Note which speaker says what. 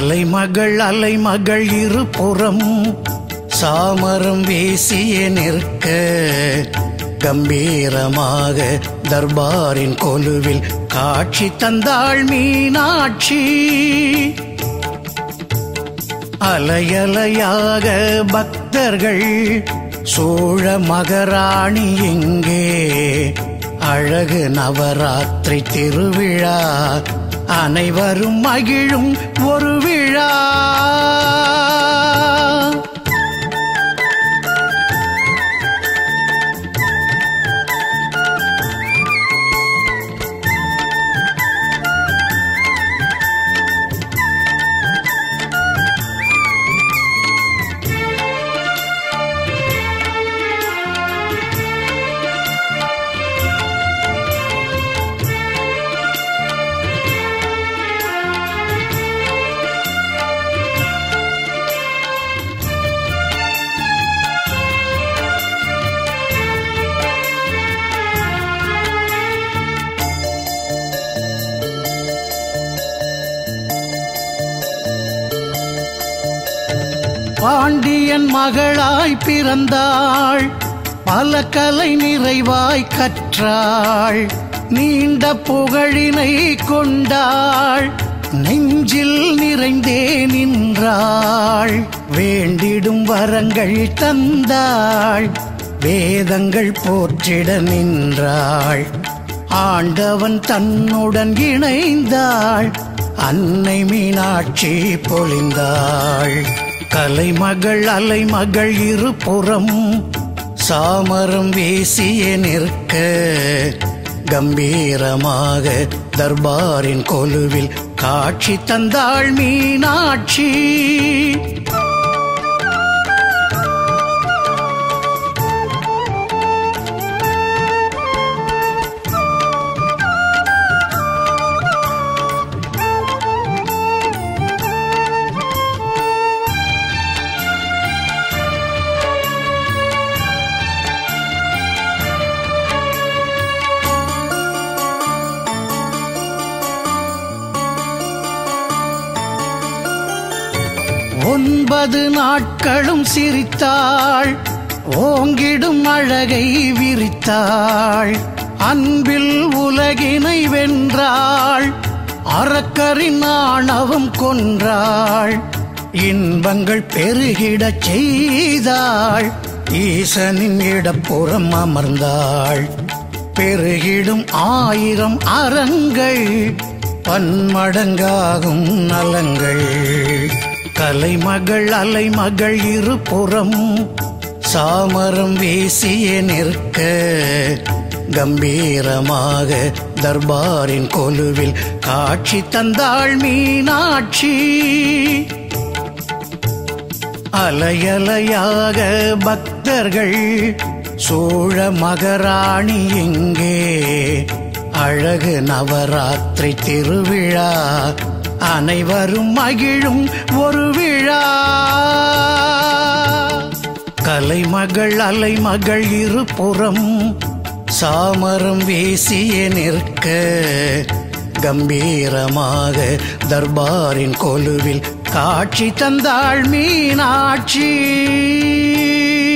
Speaker 1: கலைமகள் அலைமகள் இருபுறம் சாமரம் வீசிய நிற்க கம்பீரமாக தர்பாரின் கொலுவில் காட்சி தந்தாள் மீனாட்சி அலையலையாக பக்தர்கள் சூழ மகராணி எங்கே அழகு நவராத்திரி திருவிழா அனைவரும் மகிழும் ஒரு விழா பாண்டியன் மகளாய் பிறந்தாள் பல கலை நிறைவாய் கற்றாள் நீண்ட புகழினை கொண்டாள் நெஞ்சில் நிறைந்தே நின்றாள் வேண்டிடும் வரங்கள் தந்தாள் வேதங்கள் போற்றிட நின்றாள் ஆண்டவன் தன்னுடன் இணைந்தாள் அன்னை மீனாட்சி பொழிந்தாள் கலைமகள் அலைமகள் இருபுறம் சாமரம் வீசிய நிற்க கம்பீரமாக தர்பாரின் கொலுவில் காட்சி தந்தாள் மீனாட்சி ஒன்பது நாட்களும் சிரித்தாள் ஓங்கிடும் அழகை விரித்தாள் அன்பில் உலகினை வென்றாள் அரக்கரின் ஆணவம் கொன்றாள் இன்பங்கள் பெருகிடச் செய்தாள் ஈசனின் இடப்புறம் அமர்ந்தாள் பெருகிடும் ஆயிரம் அறங்கள் பன்மடங்காகும் நலங்கள் கலைமகள் அலைமகள் இருபுறம் சாமரம் வீசிய நிற்க கம்பீரமாக தர்பாரின் கொலுவில் காட்சி தந்தாள் மீனாட்சி அலையலையாக பக்தர்கள் சூழ மகராணி எங்கே அழகு நவராத்திரி திருவிழா அனைவரும் மகிழும் ஒரு விழா கலைமகள் அலைமகள் இருபுறம் சாமரம் வீசிய நிற்க கம்பீரமாக தர்பாரின் கொலுவில் காட்சி தந்தாள் மீனாட்சி